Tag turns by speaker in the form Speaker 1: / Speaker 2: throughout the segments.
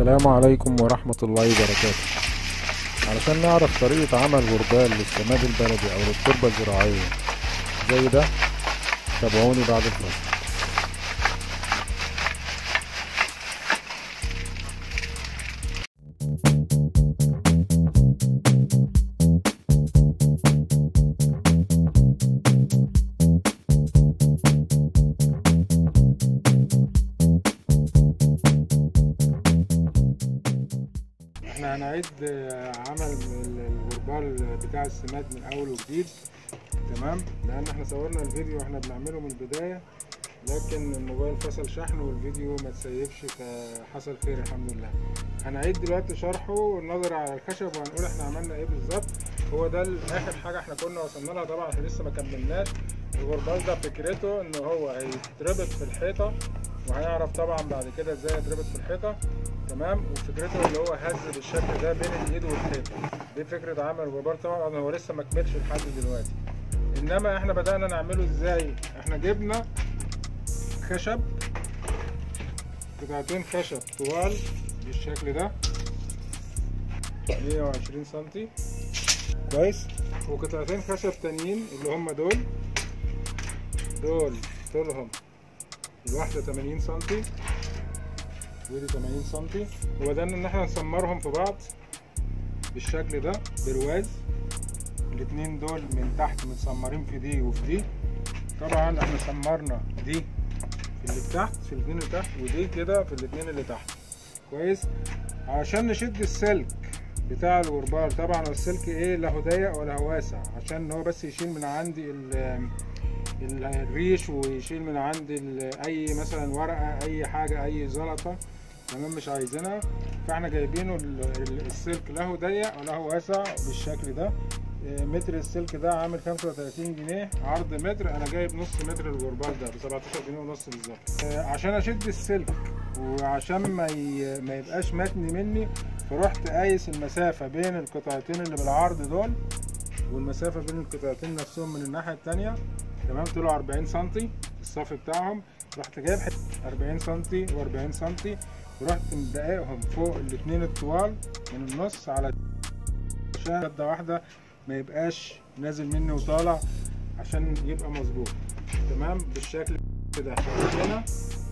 Speaker 1: السلام عليكم ورحمة الله وبركاته علشان نعرف طريقة عمل غربال للسماد البلدي أو للتربة الزراعية زي ده تابعوني بعد الفاصل
Speaker 2: احنا هنعيد آه، عمل ال- الغربال بتاع السماد من اول وجديد تمام لان احنا صورنا الفيديو واحنا بنعمله من البدايه لكن الموبايل فصل شحن والفيديو ما تسيبش فحصل خير الحمد لله هنعيد دلوقتي شرحه والنظر على الخشب وهنقول احنا عملنا ايه بالظبط هو ده ال- اخر حاجه احنا كنا وصلنا لها طبعا احنا لسه ما كملناش الغربال ده فكرته ان هو هيتربط في الحيطه وهنعرف طبعا بعد كده ازاي يتربط في الحيطه تمام وفكرته اللي هو هز بالشكل ده بين الايد والحيطه دي فكره عمل الغبار طبعا هو لسه ما كملش لحد دلوقتي انما احنا بدانا نعمله ازاي احنا جبنا خشب قطعتين خشب طوال بالشكل ده 120 سنتي كويس وقطعتين خشب تانيين اللي هم دول دول طولهم الواحدة 80 سنتي ودي 80 سنتي وبدأنا ان احنا نسمرهم في بعض بالشكل ده برواز الاتنين دول من تحت متسمرين في دي وفي دي طبعا احنا سمرنا دي في اللي تحت في الاتنين اللي تحت ودي كده في الاتنين اللي تحت كويس عشان نشد السلك بتاع الغربال طبعا السلك ايه لا هو ضيق ولا هو واسع عشان هو بس يشيل من عندي ال- ال- الريش ويشيل من عندي ال- اي مثلا ورقه اي حاجه اي زلطه تمام مش عايزينها فاحنا جايبينه ال- ال- السلك لا هو ضيق ولا هو واسع بالشكل ده إيه، متر السلك ده عامل 35 جنيه عرض متر انا جايب نص متر الغربال ده ب 17 جنيه ونص بالظبط إيه، عشان اشد السلك وعشان ما ي... ما يبقاش متني مني فرحت قايس المسافه بين القطعتين اللي بالعرض دول والمسافه بين القطعتين نفسهم من الناحيه التانية تمام طلعوا 40 سنتي الصف بتاعهم رحت جايب حته 40 سنتي و40 سنتي ورحت مدققهم فوق الاتنين الطوال من النص على عشان شده واحده ما يبقاش نازل مني وطالع عشان يبقى مظبوط تمام بالشكل كده هنا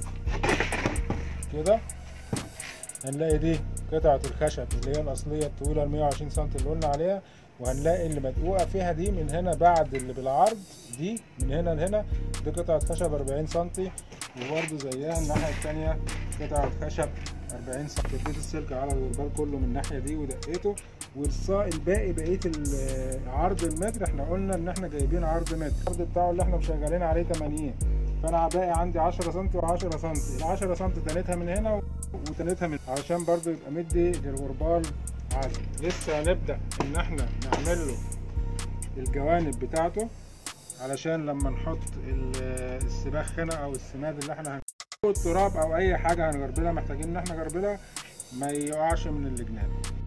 Speaker 2: كده هنلاقي دي قطعة الخشب اللي هي الأصلية الطويلة ال 120 سم اللي قلنا عليها وهنلاقي اللي مدقوقة فيها دي من هنا بعد اللي بالعرض دي من هنا لهنا دي قطعة خشب 40 سم وبرده زيها الناحية التانية قطعة خشب 40 سم اديت السلك على الغربال كله من الناحية دي ودقيته والصا الباقي بقية ال- عرض المتر احنا قلنا ان احنا جايبين عرض متر العرض بتاعه اللي احنا مشغلين عليه 80 فانا باقي عندي 10 سم و10 سم ال 10 سم تنيتها من هنا وتنيتها من علشان برضو يبقى مدي للغربال عالي لسه هنبدا ان احنا نعمل له الجوانب بتاعته علشان لما نحط ال- السباخ هنا او السماد اللي احنا هن- أو التراب او اي حاجه هنغربلها محتاجين ان احنا نغربلها ما يقعش من الجناب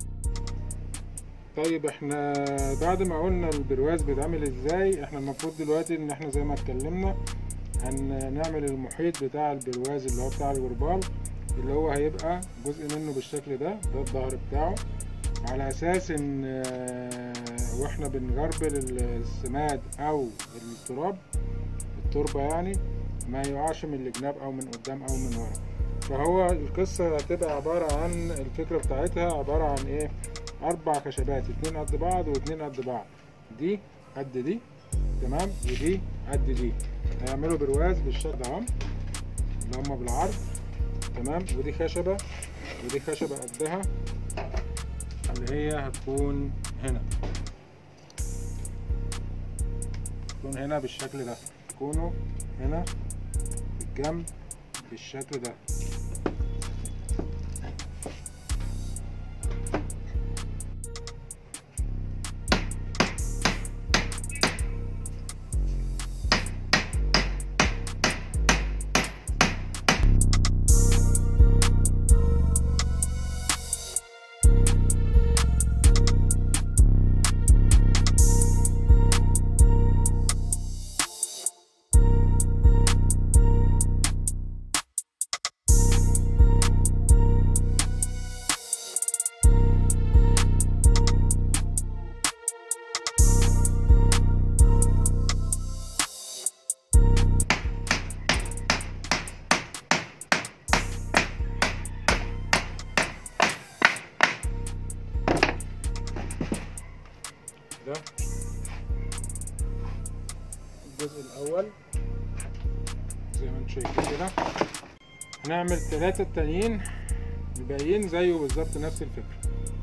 Speaker 2: طيب احنا بعد ما قلنا البرواز بيتعمل ازاي احنا المفروض دلوقتي ان احنا زي ما اتكلمنا هنعمل المحيط بتاع البرواز اللي هو بتاع الغربال اللي هو هيبقى جزء منه بالشكل ده ده الظهر بتاعه على اساس ان آه، واحنا بنغربل السماد او التراب التربة يعني ما يقعش من الجناب او من قدام او من ورا فهو القصة هتبقى عبارة عن الفكرة بتاعتها عبارة عن ايه اربع خشبات اتنين قد بعض واتنين قد بعض دي قد دي تمام ودي قد دي هيعملوا برواز بالشكل ده اهو اللي هما بالعرض تمام ودي خشبة ودي خشبة قدها اللي هي هتكون هنا تكون هنا بالشكل ده تكونوا هنا في الجنب بالشكل ده ده الجزء الاول زي ما انتم شايفين كده هنعمل ثلاثة التانيين الباقيين زيه بالظبط نفس الفكرة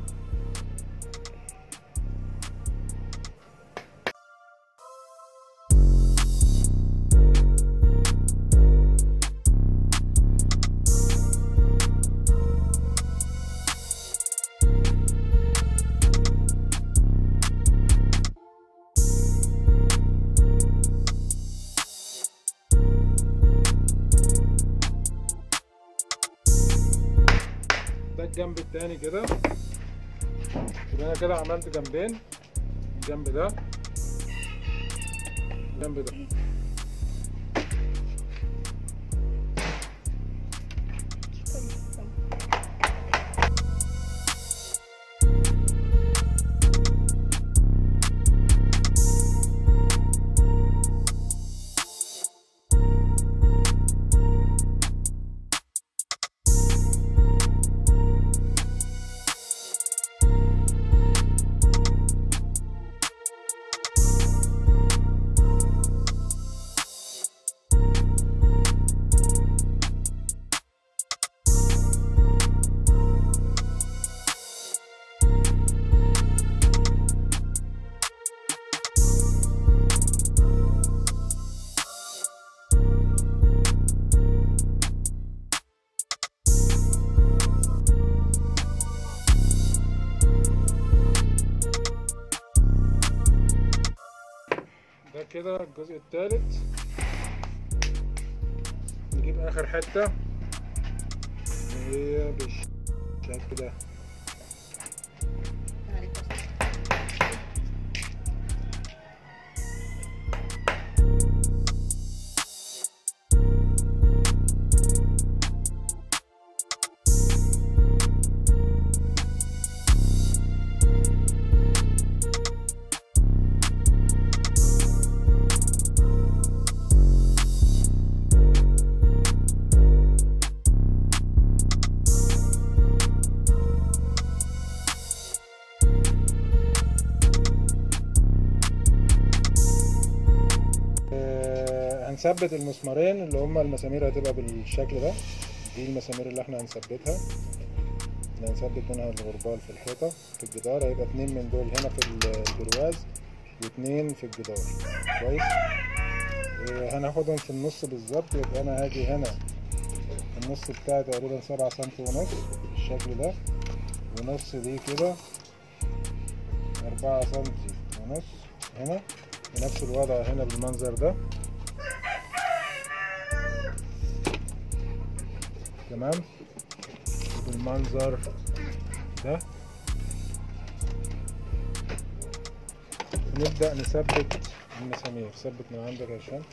Speaker 2: ده الجنب التاني كده يبقى انا كده عملت جنبين الجنب ده الجنب ده ده كده الجزء الثالث نجيب اخر حته اللي هي بالشكل ده آه، هنثبت المسمارين اللي هما المسامير هتبقى بالشكل ده دي المسامير اللي احنا هنثبتها اللي هنثبت منها الغربال في الحيطة في الجدار هيبقى اتنين من دول هنا في ال- البرواز واتنين في الجدار كويس آه، هناخدهم في النص بالظبط يبقى انا هاجي هنا النص بتاعي تقريبا سبعة سنتي ونص بالشكل ده ونص دي كده أربعة سنتي ونص هنا بنفس الوضع هنا بالمنظر ده تمام بالمنظر ده نبدأ نثبت المسامير ثبت من عندك عشان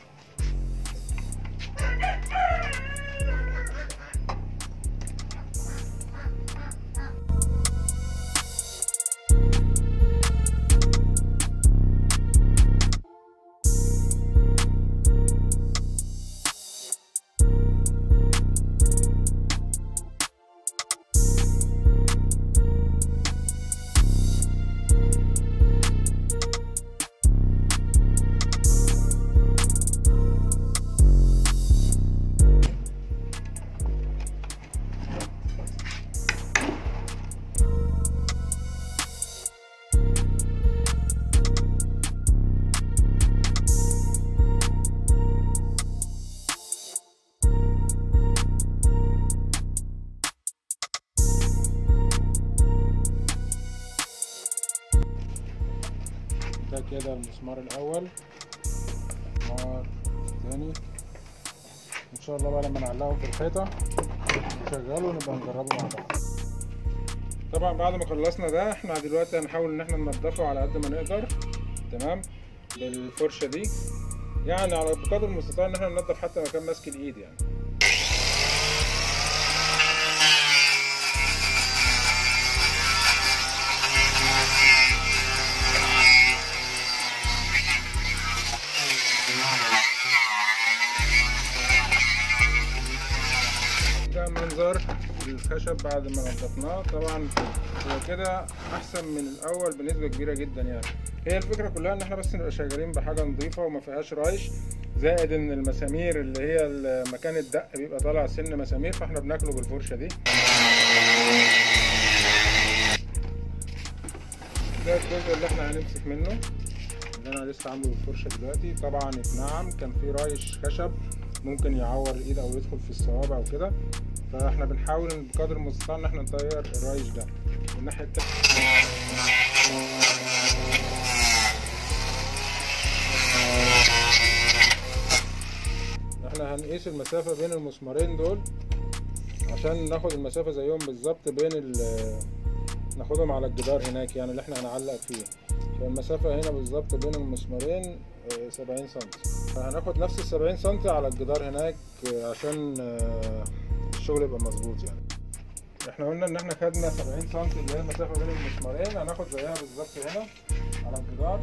Speaker 2: ده كده المسمار الأول المسمار الثاني إن شاء الله بقى لما نعلقه في الحيطة نشغله ونبقى نجربه مع بعض طبعا بعد ما خلصنا ده احنا دلوقتي هنحاول ان احنا ننضفه على قد ما نقدر تمام بالفرشة دي يعني على بقدر المستطاع ان احنا ننضف حتى مكان ماسك الايد يعني ده منظر الخشب بعد ما نضفناه طبعا هو كده احسن من الاول بنسبه كبيره جدا يعني هي الفكره كلها ان احنا بس نبقى شغالين بحاجه نظيفه وما فيهاش رايش زائد ان المسامير اللي هي مكان الدق بيبقى طالع سن مسامير فاحنا بناكله بالفرشه دي ده الجزء اللي احنا هنمسك منه اللي انا لسه عامله بالفرشه دلوقتي طبعا اتنعم كان في رايش خشب ممكن يعور الايد او يدخل في الصوابع وكده فاحنا بنحاول بقدر المستطاع ان احنا نطير الرايش ده الناحيه التانية احنا هنقيس المسافه بين المسمارين دول عشان ناخد المسافه زيهم بالظبط بين ال ناخدهم على الجدار هناك يعني اللي احنا هنعلق فيه فالمسافة هنا بالظبط بين المسمارين سبعين سنتي فهناخد نفس السبعين سنتي على الجدار هناك عشان الشغل يبقى مظبوط يعني احنا قلنا ان احنا خدنا سبعين سنتي اللي هي المسافة بين المسمارين هناخد زيها بالظبط هنا على الجدار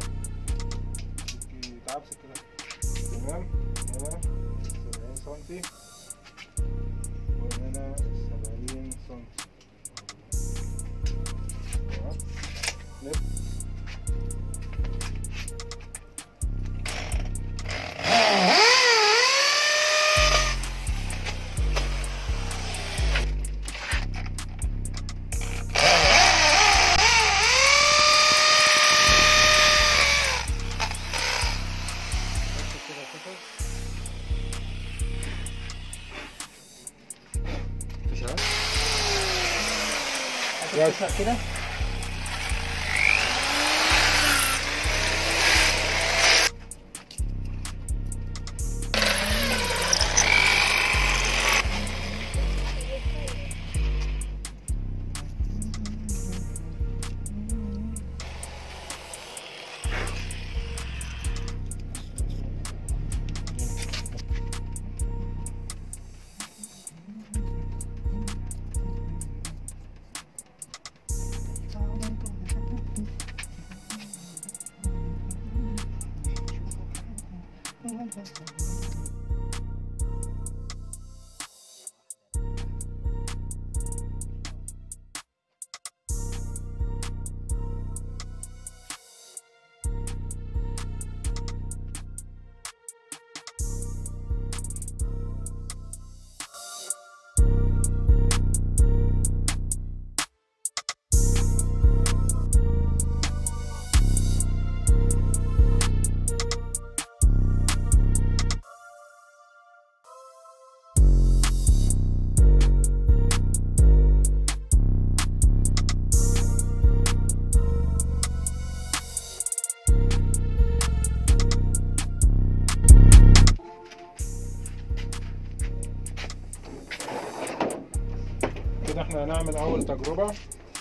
Speaker 2: يتعبس كده تمام هنا سبعين سنتي وهنا سبعين سنتي
Speaker 3: كده
Speaker 2: كده احنا هنعمل اول تجربة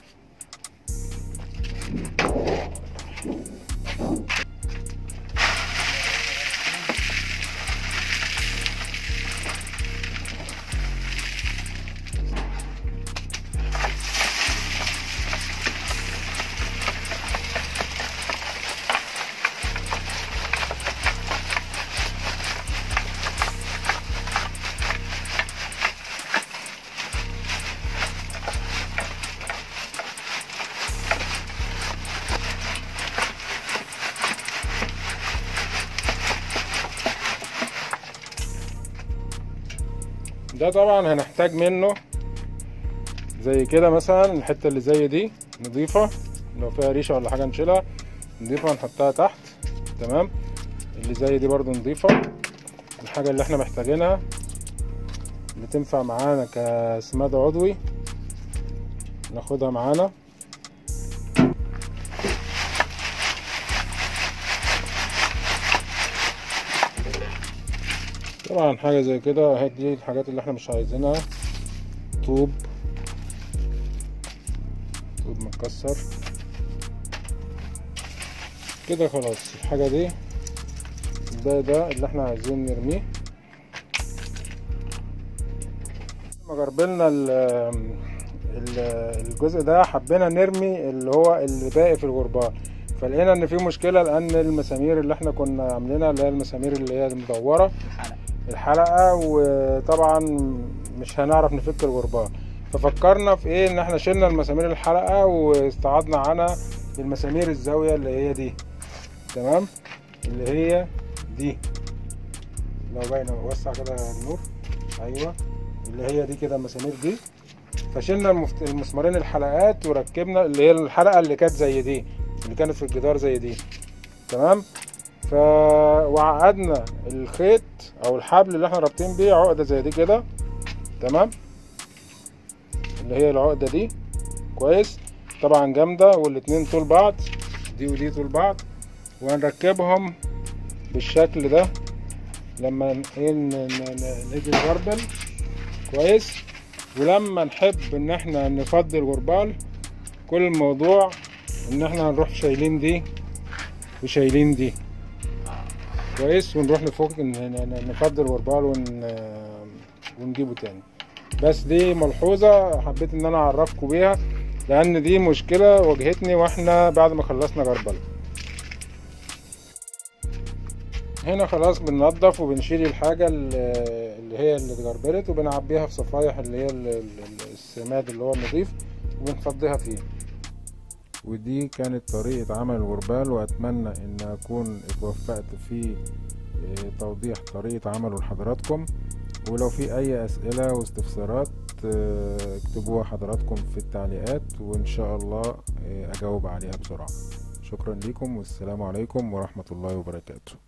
Speaker 2: ده طبعا هنحتاج منه زي كده مثلا الحتة اللي زي دي نضيفة لو فيها ريشة ولا حاجة نشيلها نضيفها نحطها تحت تمام اللي زي دي برضو نضيفة الحاجة اللي احنا محتاجينها اللي تنفع معانا كسماد عضوي ناخدها معانا طبعا حاجة زي كده هيك دي الحاجات اللي احنا مش عايزينها طوب طوب متكسر كده خلاص الحاجة دي ده ده اللي احنا عايزين نرميه لما جربلنا ال- ال- الجزء ده حبينا نرمي اللي هو اللي باقي في الغربال فلقينا ان في مشكله لان المسامير اللي احنا كنا عاملينها اللي هي المسامير اللي هي المدوره
Speaker 3: الحلقة
Speaker 2: الحلقه وطبعا مش هنعرف نفك الغربال ففكرنا في ايه ان احنا شلنا المسامير الحلقة واستعضنا عنها المسامير الزاوية اللي هي دي تمام اللي هي دي لو باينة وسع كده النور ايوه اللي هي دي كده المسامير دي فشلنا المفت... المسمارين الحلقات وركبنا اللي هي الحلقة اللي كانت زي دي اللي كانت في الجدار زي دي تمام ف وعقدنا الخيط او الحبل اللي احنا رابطين بيه عقدة زي دي كده تمام اللي هي العقدة دي كويس طبعا جامدة والاتنين طول بعض دي ودي طول بعض وهنركبهم بالشكل ده لما ن- ايه ن- ن- ن- نيجي نغربل كويس ولما نحب ان احنا نفضي الغربال كل الموضوع ان احنا هنروح شايلين دي وشايلين دي كويس ونروح نفك ن- ن- نفضي الغربال ون... ونجيبه تاني بس دي ملحوظة حبيت ان انا اعرفكم بيها لان دي مشكلة واجهتني واحنا بعد ما خلصنا غربلة هنا خلاص بننضف وبنشيل الحاجة اللي اللي هي اللي اتغربلت وبنعبيها في صفايح اللي هي ال- ال- السماد اللي هو النظيف وبنفضيها فيه ودي كانت طريقة عمل الغربال وأتمنى إن أكون اتوفقت في آه، توضيح طريقة عمله لحضراتكم ولو في أي أسئلة واستفسارات آه، اكتبوها حضراتكم في التعليقات وإن شاء الله آه، أجاوب عليها بسرعة شكرا لكم والسلام عليكم ورحمة الله وبركاته